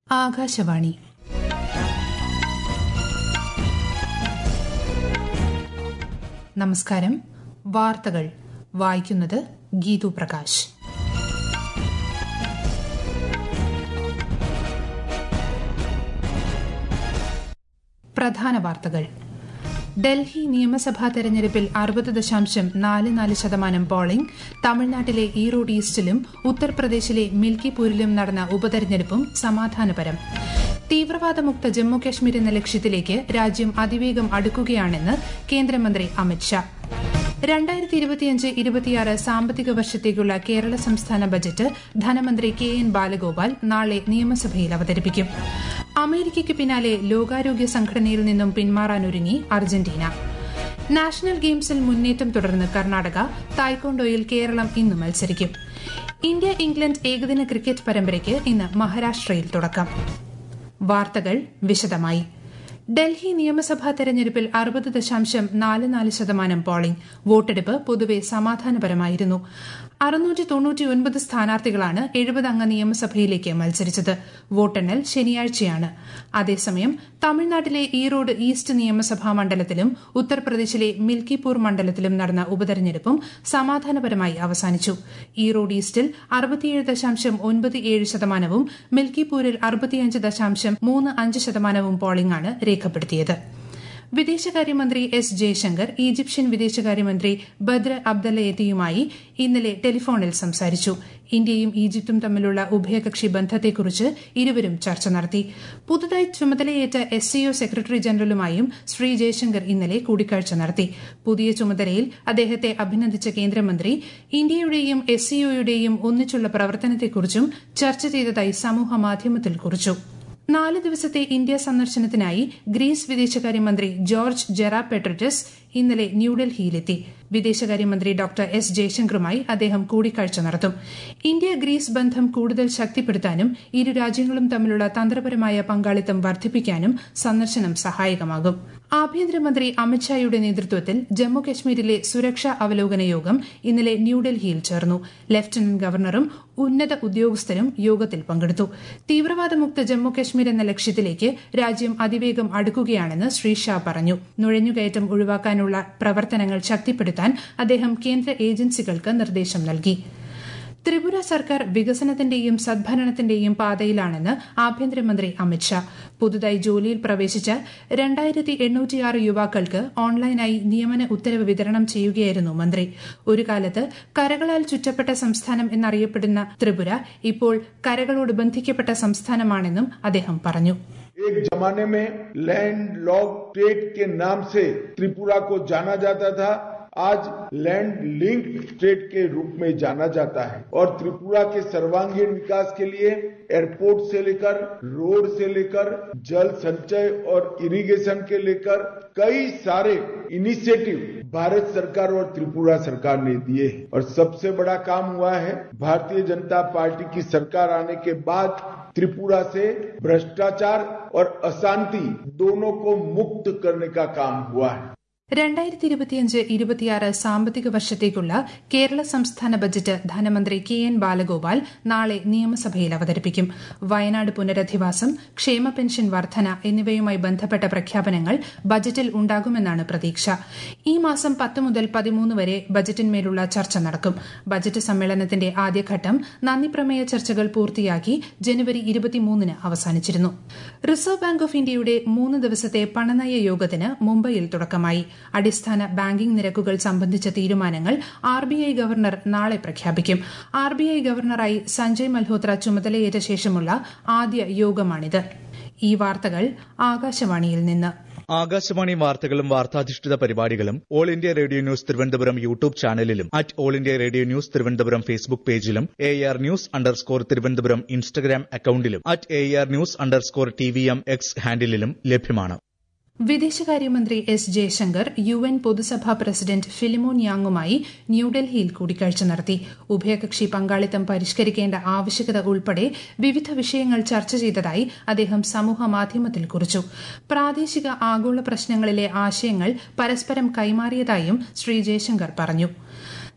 ആകാശവാണി നമസ്കാരം വാർത്തകൾ വായിക്കുന്നത് ഗീതു പ്രകാശ് പ്രധാന വാർത്തകൾ ഡൽഹി നിയമസഭാ തെരഞ്ഞെടുപ്പിൽ അറുപത് ദശാംശം നാല് നാല് ശതമാനം പോളിംഗ് തമിഴ്നാട്ടിലെ ഈറോഡ് ഈസ്റ്റിലും ഉത്തർപ്രദേശിലെ മിൽക്കിപൂരിലും നടന്ന ഉപതെരഞ്ഞെടുപ്പും സമാധാനപരം തീവ്രവാദമുക്ത ജമ്മുകശ്മീർ എന്ന ലക്ഷ്യത്തിലേക്ക് രാജ്യം അതിവേഗം അടുക്കുകയാണെന്ന് കേന്ദ്രമന്ത്രി അമിത്ഷാ രണ്ടായിരത്തി ഇരുപത്തിയഞ്ച് ഇരുപത്തിയാറ് സാമ്പത്തിക വർഷത്തേക്കുള്ള കേരള സംസ്ഥാന ബജറ്റ് ധനമന്ത്രി കെ എൻ ബാലഗോപാൽ നാളെ നിയമസഭയിൽ അവതരിപ്പിക്കും അമേരിക്കയ്ക്ക് പിന്നാലെ ലോകാരോഗ്യ സംഘടനയിൽ നിന്നും പിന്മാറാനൊരുങ്ങി അർജന്റീന നാഷണൽ ഗെയിംസിൽ മുന്നേറ്റം തുടർന്ന് കർണാടക തായ്ക്കൊണ്ടോയിൽ കേരളം ഇന്ന് മത്സരിക്കും ഇന്ത്യ ഇംഗ്ലണ്ട് ഏകദിന ക്രിക്കറ്റ് പരമ്പരയ്ക്ക് ഇന്ന് മഹാരാഷ്ട്രയിൽ തുടക്കം വാർത്തകൾ വിശദമായി ഡൽഹി നിയമസഭാ തെരഞ്ഞെടുപ്പിൽ അറുപത് ദശാംശം നാല് നാല് ശതമാനം പോളിംഗ് വോട്ടെടുപ്പ് പൊതുവെ സമാധാനപരമായിരുന്നു അറുന്നൂറ്റി തൊണ്ണൂറ്റിയൊൻപത് സ്ഥാനാർത്ഥികളാണ് എഴുപത് അംഗ നിയമസഭയിലേക്ക് മത്സരിച്ചത് വോട്ടെണ്ണൽ ശനിയാഴ്ചയാണ് അതേസമയം തമിഴ്നാട്ടിലെ ഈറോഡ് ഈസ്റ്റ് നിയമസഭാ മണ്ഡലത്തിലും ഉത്തർപ്രദേശിലെ മിൽക്കിപൂർ മണ്ഡലത്തിലും നടന്ന ഉപതെരഞ്ഞെടുപ്പും സമാധാനപരമായി അവസാനിച്ചു ഈറോഡ് ഈസ്റ്റിൽ അറുപത്തിയേഴ് ദശാംശം ഒൻപത് ഏഴ് ശതമാനവും മിൽക്കിപൂരിൽ അറുപത്തിയഞ്ച് ദശാംശം മൂന്ന് അഞ്ച് ശതമാനവും പോളിംഗാണ് രേഖപ്പെടുത്തിയത് വിദേശകാര്യമന്ത്രി എസ് ജയശങ്കർ ഈജിപ്ഷ്യൻ വിദേശകാര്യമന്ത്രി ബദ്ര അബ്ദല്ലയത്തിയുമായി ഇന്നലെ ടെലിഫോണിൽ സംസാരിച്ചു ഇന്ത്യയും ഈജിപ്തും തമ്മിലുള്ള ഉഭയകക്ഷി ബന്ധത്തെക്കുറിച്ച് ഇരുവരും ചർച്ച നടത്തി പുതുതായി ചുമതലയേറ്റ എസ് സിഒ സെക്രട്ടറി ജനറലുമായും ശ്രീ ജയശങ്കർ ഇന്നലെ കൂടിക്കാഴ്ച നടത്തി പുതിയ ചുമതലയിൽ അദ്ദേഹത്തെ അഭിനന്ദിച്ച കേന്ദ്രമന്ത്രി ഇന്ത്യയുടെയും എസ് സിഒയുടെയും ഒന്നിച്ചുള്ള പ്രവർത്തനത്തെക്കുറിച്ചും ചർച്ച ചെയ്തതായി സമൂഹമാധ്യമത്തിൽ കുറിച്ചു നാല് ദിവസത്തെ ഇന്ത്യ സന്ദർശനത്തിനായി ഗ്രീസ് വിദേശകാര്യമന്ത്രി ജോർജ് ജെറാ പെട്രിറ്റസ് ഇന്നലെ ന്യൂഡൽഹിയിലെത്തി വിദേശകാര്യമന്ത്രി ഡോക്ടർ എസ് ജയശങ്കറുമായി അദ്ദേഹം കൂടിക്കാഴ്ച നടത്തും ഇന്ത്യ ഗ്രീസ് ബന്ധം കൂടുതൽ ശക്തിപ്പെടുത്താനും ഇരു രാജ്യങ്ങളും തമ്മിലുള്ള തന്ത്രപരമായ പങ്കാളിത്തം വർദ്ധിപ്പിക്കാനും സന്ദർശനം സഹായകമാകും ആഭ്യന്തരമന്ത്രി അമിത്ഷായുടെ നേതൃത്വത്തിൽ ജമ്മുകശ്മീരിലെ സുരക്ഷാ അവലോകന യോഗം ഇന്നലെ ന്യൂഡൽഹിയിൽ ചേർന്നു ലഫ്റ്റനന്റ് ഗവർണറും ഉന്നത ഉദ്യോഗസ്ഥരും യോഗത്തിൽ പങ്കെടുത്തു തീവ്രവാദമുക്ത ജമ്മുകശ്മീർ എന്ന ലക്ഷ്യത്തിലേക്ക് രാജ്യം അതിവേഗം അടുക്കുകയാണെന്ന് ശ്രീ ഷാ പറഞ്ഞു നുഴഞ്ഞുകയറ്റം ഒഴിവാക്കാനുള്ള പ്രവർത്തനങ്ങൾ ശക്തിപ്പെടുത്താൻ അദ്ദേഹം കേന്ദ്ര ഏജൻസികൾക്ക് നിർദ്ദേശം നൽകി ത്രിപുര സർക്കാർ വികസനത്തിന്റെയും സദ്ഭരണത്തിന്റെയും പാതയിലാണെന്ന് ആഭ്യന്തരമന്ത്രി അമിത്ഷാ പുതുതായി ജോലിയിൽ പ്രവേശിച്ച രണ്ടായിരത്തി എണ്ണൂറ്റിയാറ് യുവാക്കൾക്ക് ഓൺലൈനായി നിയമന ഉത്തരവ് വിതരണം ചെയ്യുകയായിരുന്നു മന്ത്രി ഒരു കാലത്ത് കരകളാൽ ചുറ്റപ്പെട്ട സംസ്ഥാനം എന്നറിയപ്പെടുന്ന ത്രിപുര ഇപ്പോൾ കരകളോട് ബന്ധിക്കപ്പെട്ട സംസ്ഥാനമാണെന്നും അദ്ദേഹം പറഞ്ഞു एक जमाने में लैंड लॉक स्टेट के नाम से त्रिपुरा को जाना जाता था आज लैंड लिंक स्टेट के रूप में जाना जाता है और त्रिपुरा के सर्वांगीण विकास के लिए एयरपोर्ट से लेकर रोड से लेकर जल संचय और इरिगेशन के लेकर कई सारे इनिशिएटिव भारत सरकार और त्रिपुरा सरकार ने दिए हैं और सबसे बड़ा काम हुआ है भारतीय जनता पार्टी की सरकार आने के बाद त्रिपुरा से भ्रष्टाचार और अशांति दोनों को मुक्त करने का काम हुआ है രണ്ടായിരത്തി ഇരുപത്തിയഞ്ച് ഇരുപത്തിയാറ് സാമ്പത്തിക വർഷത്തേക്കുള്ള കേരള സംസ്ഥാന ബജറ്റ് ധനമന്ത്രി കെ എൻ ബാലഗോപാൽ നാളെ നിയമസഭയിൽ അവതരിപ്പിക്കും വയനാട് പുനരധിവാസം ക്ഷേമ പെൻഷൻ വർധന എന്നിവയുമായി ബന്ധപ്പെട്ട പ്രഖ്യാപനങ്ങൾ ബജറ്റിൽ ഉണ്ടാകുമെന്നാണ് പ്രതീക്ഷ ഈ മാസം പത്ത് മുതൽ പതിമൂന്ന് വരെ ബജറ്റിന്മേലുള്ള ചർച്ച നടക്കും ബജറ്റ് സമ്മേളനത്തിന്റെ ആദ്യഘട്ടം നന്ദിപ്രമേയ ചർച്ചകൾ പൂർത്തിയാക്കി ജനുവരി ഇരുപത്തിമൂന്നിന് അവസാനിച്ചിരുന്നു റിസർവ് ബാങ്ക് ഓഫ് ഇന്ത്യയുടെ മൂന്ന് ദിവസത്തെ പണനയ യോഗത്തിന് മുംബൈയിൽ തുടക്കമായി അടിസ്ഥാന ബാങ്കിംഗ് നിരക്കുകൾ സംബന്ധിച്ച തീരുമാനങ്ങൾ ആർ ബി ഐ ഗവർണർ നാളെ പ്രഖ്യാപിക്കും ആർ ബി ഐ ഗവർണറായി സഞ്ജയ് മൽഹോത്ര ചുമതലയേറ്റ ശേഷമുള്ള ആദ്യ യോഗമാണിത് ഈ വാർത്തകൾ ആകാശവാണിയിൽ നിന്ന് ആകാശവാണി വാർത്തകളും വാർത്താധിഷ്ഠിത പരിപാടികളും all India radio news Thiruvananthapuram YouTube ചാനലിലും at all India radio news Thiruvananthapuram Facebook പേജിലും A R news underscore Thiruvananthapuram Instagram അക്കൌണ്ടിലും at A R news underscore T V M X ഹാൻഡിലും ലഭ്യമാണ് വിദേശകാര്യമന്ത്രി എസ് ജയശങ്കർ യു എൻ പൊതുസഭാ പ്രസിഡന്റ് ഫിലിമോൻ യാങ്ങുമായി ന്യൂഡൽഹിയിൽ കൂടിക്കാഴ്ച നടത്തി ഉഭയകക്ഷി പങ്കാളിത്തം പരിഷ്കരിക്കേണ്ട ആവശ്യകത ഉൾപ്പെടെ വിവിധ വിഷയങ്ങൾ ചർച്ച ചെയ്തതായി അദ്ദേഹം സമൂഹമാധ്യമത്തിൽ കുറിച്ചു പ്രാദേശിക ആഗോള പ്രശ്നങ്ങളിലെ ആശയങ്ങൾ പരസ്പരം കൈമാറിയതായും ശ്രീ ജയശങ്കർ പറഞ്ഞു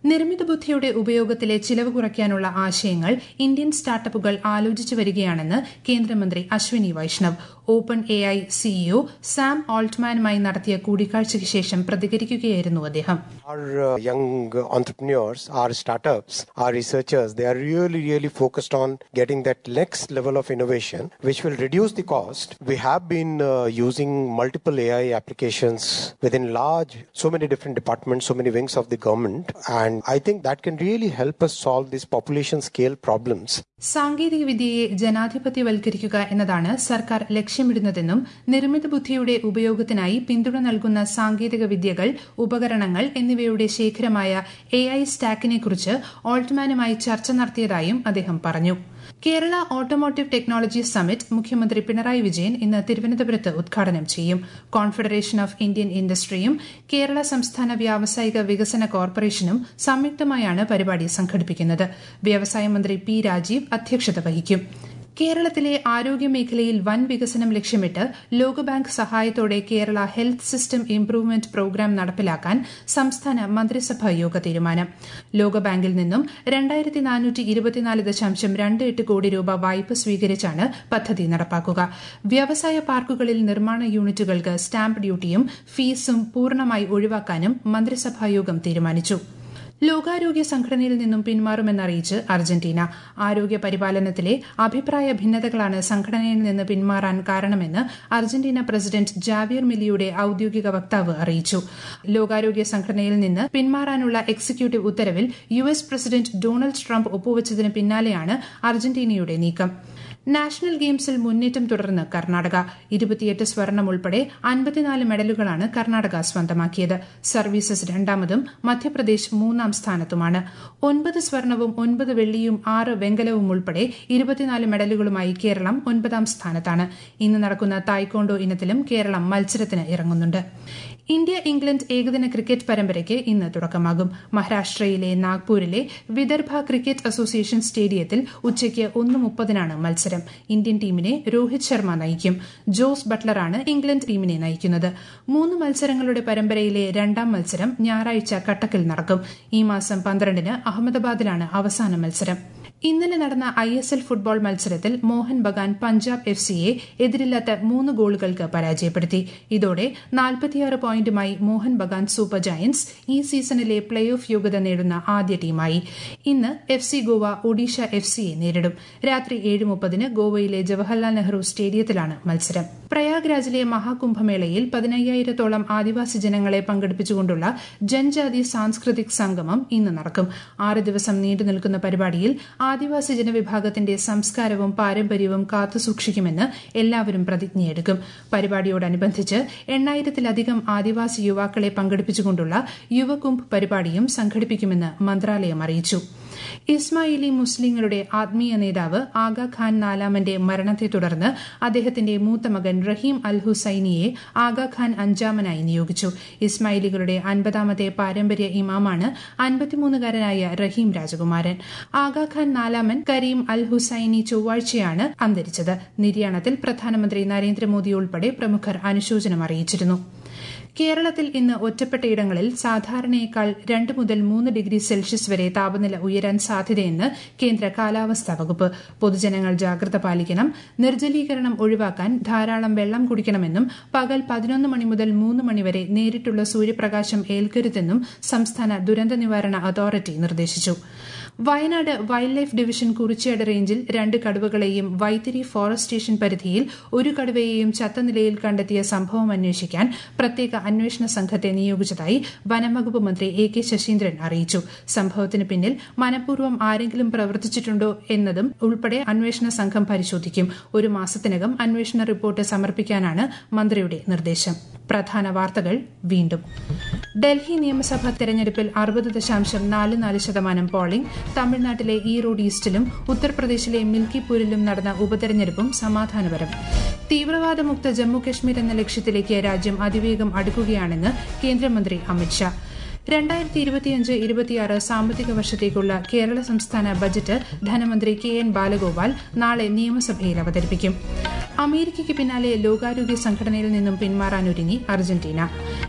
നിർമ്മിത ബുദ്ധിയുടെ ഉപയോഗത്തിലെ ചിലവ് കുറയ്ക്കാനുള്ള ആശയങ്ങൾ ഇന്ത്യൻ സ്റ്റാർട്ടപ്പുകൾ ആലോചിച്ചു വരികയാണെന്ന് കേന്ദ്രമന്ത്രി Ashwini Vaishnaw open A I CEO Sam ഓൾട്ട്മാനുമായി നടത്തിയ കൂടിക്കാഴ്ചയ്ക്ക് ശേഷം പ്രതികരിക്കുകയായിരുന്നു അദ്ദേഹം Our uh, young entrepreneurs, our startups, our researchers, they are really, really focused on getting that next level of innovation, which will reduce the cost. We have been uh, using multiple AI applications within large, so many different departments, so many wings of the government, and I think that can really help us solve these population scale problems. സാങ്കേതിക വിദ്യയെ ജനാധിപത്യവൽക്കരിക്കുക എന്നതാണ് സർക്കാർ ലക്ഷ്യമിടുന്നതെന്നും നിർമ്മിത ബുദ്ധിയുടെ ഉപയോഗത്തിനായി പിന്തുണ നൽകുന്ന സാങ്കേതിക വിദ്യകൾ ഉപകരണങ്ങൾ എന്നിവയുടെ ശേഖരമായ എ ഐ സ്റ്റാക്കിനെക്കുറിച്ച് ഓൾട്ട്മാനുമായി ചർച്ച നടത്തിയതായും അദ്ദേഹം പറഞ്ഞു കേരള ഓട്ടോമോട്ടീവ് ടെക്നോളജി സമിറ്റ് മുഖ്യമന്ത്രി പിണറായി വിജയൻ ഇന്ന് തിരുവനന്തപുരത്ത് ഉദ്ഘാടനം ചെയ്യും കോൺഫെഡറേഷൻ ഓഫ് ഇന്ത്യൻ ഇൻഡസ്ട്രിയും കേരള സംസ്ഥാന വ്യാവസായിക വികസന കോർപ്പറേഷനും സംയുക്തമായാണ് പരിപാടി സംഘടിപ്പിക്കുന്നത് വ്യവസായ മന്ത്രി പി രാജീവ് അധ്യക്ഷത വഹിക്കും കേരളത്തിലെ ആരോഗ്യ മേഖലയിൽ വൻ വികസനം ലക്ഷ്യമിട്ട് ലോകബാങ്ക് സഹായത്തോടെ Kerala health system improvement programme നടപ്പിലാക്കാൻ സംസ്ഥാന മന്ത്രിസഭാ യോഗ തീരുമാനം ലോകബാങ്കിൽ നിന്നും രണ്ടായിരത്തി നാനൂറ്റി ഇരുപത്തിനാല് ദശാംശം രണ്ട് എട്ട് കോടി രൂപ വായ്പ സ്വീകരിച്ചാണ് പദ്ധതി നടപ്പാക്കുക വ്യവസായ പാർക്കുകളിൽ നിർമ്മാണ യൂണിറ്റുകൾക്ക് സ്റ്റാമ്പ് ഡ്യൂട്ടിയും ഫീസും പൂർണ്ണമായി ഒഴിവാക്കാനും മന്ത്രിസഭാ യോഗം തീരുമാനിച്ചു ലോകാരോഗ്യ സംഘടനയിൽ നിന്നും പിന്മാറുമെന്നറിയിച്ച് അർജന്റീന ആരോഗ്യ പരിപാലനത്തിലെ അഭിപ്രായ ഭിന്നതകളാണ് സംഘടനയിൽ നിന്ന് പിന്മാറാൻ കാരണമെന്ന് അർജന്റീന പ്രസിഡന്റ് ജാവിയർ മിലിയുടെ ഔദ്യോഗിക വക്താവ് അറിയിച്ചു ലോകാരോഗ്യ സംഘടനയിൽ നിന്ന് പിന്മാറാനുള്ള എക്സിക്യൂട്ടീവ് ഉത്തരവിൽ U S president Donald Trump ഒപ്പുവച്ചതിന് പിന്നാലെയാണ് അർജന്റീനയുടെ നീക്കം നാഷണൽ ഗെയിംസിൽ മുന്നേറ്റം തുടർന്ന് കർണാടക ഇരുപത്തിയെട്ട് സ്വർണം ഉൾപ്പെടെ അൻപത്തിനാല് മെഡലുകളാണ് കർണാടക സ്വന്തമാക്കിയത് സർവീസസ് രണ്ടാമതും മധ്യപ്രദേശ് മൂന്നാം സ്ഥാനത്തുമാണ് ഒൻപത് സ്വർണവും ഒൻപത് വെള്ളിയും ആറ് വെങ്കലവും ഉൾപ്പെടെ ഇരുപത്തിനാല് മെഡലുകളുമായി കേരളം ഒൻപതാം സ്ഥാനത്താണ് ഇന്ന് നടക്കുന്ന തായ്ക്കോണ്ടോ ഇനത്തിലും കേരളം മത്സരത്തിന് ഇറങ്ങുന്നുണ്ട് ഇന്ത്യ ഇംഗ്ലണ്ട് ഏകദിന ക്രിക്കറ്റ് പരമ്പരയ്ക്ക് ഇന്ന് തുടക്കമാകും മഹാരാഷ്ട്രയിലെ നാഗ്പൂരിലെ വിദർഭ ക്രിക്കറ്റ് അസോസിയേഷൻ സ്റ്റേഡിയത്തിൽ ഉച്ചയ്ക്ക് ഒന്ന് മുപ്പതിനാണ് മത്സരം ഇന്ത്യൻ ടീമിനെ രോഹിത് ശർമ്മ നയിക്കും ജോസ് ബട്ട്ലറാണ് ഇംഗ്ലണ്ട് ടീമിനെ നയിക്കുന്നത് മൂന്ന് മത്സരങ്ങളുടെ പരമ്പരയിലെ രണ്ടാം മത്സരം ഞായറാഴ്ച കട്ടക്കിൽ നടക്കും ഈ മാസം പന്ത്രണ്ടിന് അഹമ്മദാബാദിലാണ് അവസാന മത്സരം ഇന്നലെ നടന്ന ഐ എസ് എൽ ഫുട്ബോൾ മത്സരത്തിൽ മോഹൻ ബഗാൻ പഞ്ചാബ് എഫ് സിയെ എതിരില്ലാത്ത മൂന്ന് ഗോളുകൾക്ക് പരാജയപ്പെടുത്തി ഇതോടെ നാൽപ്പത്തിയാറ് പോയിന്റുമായി മോഹൻ ബഗാൻ സൂപ്പർ ജയന്റ്സ് ഈ സീസണിലെ പ്ലേ ഓഫ് യോഗ്യത നേടുന്ന ആദ്യ ടീമായി ഇന്ന് F C Goa Odisha F സിയെ നേരിടും രാത്രി ഏഴ് മുപ്പതിന് ഗോവയിലെ ജവഹർലാൽ നെഹ്റു സ്റ്റേഡിയത്തിലാണ് മത്സരം പ്രയാഗ്രാജിലെ മഹാകുംഭമേളയിൽ പതിനയ്യായിരത്തോളം ആദിവാസി ജനങ്ങളെ പങ്കെടുപ്പിച്ചുകൊണ്ടുള്ള ജൻജാതി സാംസ്കൃതിക് സംഗമം ഇന്ന് നടക്കും ആറ് ദിവസം നീണ്ടു നിൽക്കുന്ന പരിപാടിയിൽ ആദിവാസി ജനവിഭാഗത്തിന്റെ സംസ്കാരവും പാരമ്പര്യവും കാത്തുസൂക്ഷിക്കുമെന്ന് എല്ലാവരും പ്രതിജ്ഞയെടുക്കും പരിപാടിയോടനുബന്ധിച്ച് എണ്ണായിരത്തിലധികം ആദിവാസി യുവാക്കളെ പങ്കെടുപ്പിച്ചുകൊണ്ടുള്ള യുവകുംഭ് പരിപാടിയും സംഘടിപ്പിക്കുമെന്ന് മന്ത്രാലയം അറിയിച്ചു ഇസ്മായിലി മുസ്ലിങ്ങളുടെ ആത്മീയ നേതാവ് ആഗാ ഖാൻ നാലാമന്റെ മരണത്തെ തുടർന്ന് അദ്ദേഹത്തിന്റെ മൂത്ത മകൻ റഹീം അൽ ഹുസൈനിയെ ആഗാ ഖാൻ അഞ്ചാമനായി നിയോഗിച്ചു ഇസ്മായിലികളുടെ അൻപതാമത്തെ പാരമ്പര്യ ഇമാമാണ് അൻപത്തിമൂന്നുകാരനായ റഹീം രാജകുമാരൻ ആഗാ ഖാൻ നാലാമൻ കരീം അൽ ഹുസൈനി ചൊവ്വാഴ്ചയാണ് അന്തരിച്ചത് നിര്യാണത്തിൽ പ്രധാനമന്ത്രി നരേന്ദ്രമോദി ഉൾപ്പെടെ പ്രമുഖർ അനുശോചനം അറിയിച്ചിരുന്നു കേരളത്തിൽ ഇന്ന് ഒറ്റപ്പെട്ടയിടങ്ങളിൽ സാധാരണയേക്കാൾ രണ്ട് മുതൽ മൂന്ന് ഡിഗ്രി സെൽഷ്യസ് വരെ താപനില ഉയരാൻ സാധ്യതയെന്ന് കേന്ദ്ര കാലാവസ്ഥാ വകുപ്പ് പൊതുജനങ്ങൾ ജാഗ്രത പാലിക്കണം നിർജ്ജലീകരണം ഒഴിവാക്കാൻ ധാരാളം വെള്ളം കുടിക്കണമെന്നും പകൽ പതിനൊന്ന് മണി മുതൽ മൂന്ന് മണിവരെ നേരിട്ടുള്ള സൂര്യപ്രകാശം ഏൽക്കരുതെന്നും സംസ്ഥാന ദുരന്ത നിവാരണ അതോറിറ്റി നിർദ്ദേശിച്ചു Wayanad wildlife division Kurichiyad റേഞ്ചിൽ രണ്ട് കടുവകളെയും വൈത്തിരി ഫോറസ്റ്റ് സ്റ്റേഷൻ പരിധിയിൽ ഒരു കടുവയെയും ചത്ത നിലയിൽ കണ്ടെത്തിയ സംഭവം അന്വേഷിക്കാൻ പ്രത്യേക അന്വേഷണ സംഘത്തെ നിയോഗിച്ചതായി വനംവകുപ്പ് മന്ത്രി എ കെ ശശീന്ദ്രൻ അറിയിച്ചു സംഭവത്തിന് പിന്നിൽ മനഃപൂർവ്വം ആരെങ്കിലും പ്രവർത്തിച്ചിട്ടുണ്ടോ എന്നതും ഉൾപ്പെടെ അന്വേഷണ സംഘം പരിശോധിക്കും ഒരു മാസത്തിനകം അന്വേഷണ റിപ്പോർട്ട് സമർപ്പിക്കാനാണ് മന്ത്രിയുടെ നിർദ്ദേശം പ്രധാന വാർത്തകൾ വീണ്ടും ഡൽഹി നിയമസഭാ തെരഞ്ഞെടുപ്പിൽ അറുപത് ദശാംശം നാല് നാല് ശതമാനം പോളിംഗ് തമിഴ്നാട്ടിലെ ഈറോഡ് ഈസ്റ്റിലും ഉത്തർപ്രദേശിലെ മിൽക്കിപൂരിലും നടന്ന ഉപതെരഞ്ഞെടുപ്പും സമാധാനപരം തീവ്രവാദമുക്ത ജമ്മു കശ്മീർ എന്ന ലക്ഷ്യത്തിലേക്ക് രാജ്യം അതിവേഗം അടുക്കുകയാണെന്ന് കേന്ദ്രമന്ത്രി അമിത്ഷാ രണ്ടായിരത്തി ഇരുപത്തിയഞ്ച് ഇരുപത്തിയാറ് സാമ്പത്തിക വർഷത്തേക്കുള്ള കേരള സംസ്ഥാന ബജറ്റ് ധനമന്ത്രി കെ എൻ ബാലഗോപാൽ നാളെ നിയമസഭയിൽ അവതരിപ്പിക്കും അമേരിക്കയ്ക്ക് പിന്നാലെ ലോകാരോഗ്യ സംഘടനയിൽ നിന്നും പിന്മാറാനൊരുങ്ങി അർജന്റീന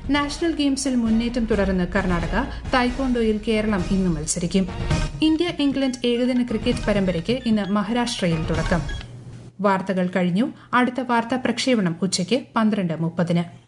നാഷണൽ ഗെയിംസിൽ മുന്നേറ്റം തുടർന്ന് കർണാടക തായ്ക്കോണ്ടോയിൽ കേരളം ഇന്ന് മത്സരിക്കും ഇന്ത്യ ഇംഗ്ലണ്ട് ഏകദിന ക്രിക്കറ്റ് പരമ്പരയ്ക്ക് ഇന്ന് മഹാരാഷ്ട്രയിൽ തുടക്കം വാർത്തകൾ കഴിഞ്ഞു അടുത്ത വാർത്താ പ്രക്ഷേപണം ഉച്ചയ്ക്ക് പന്ത്രണ്ട് മുപ്പതിന്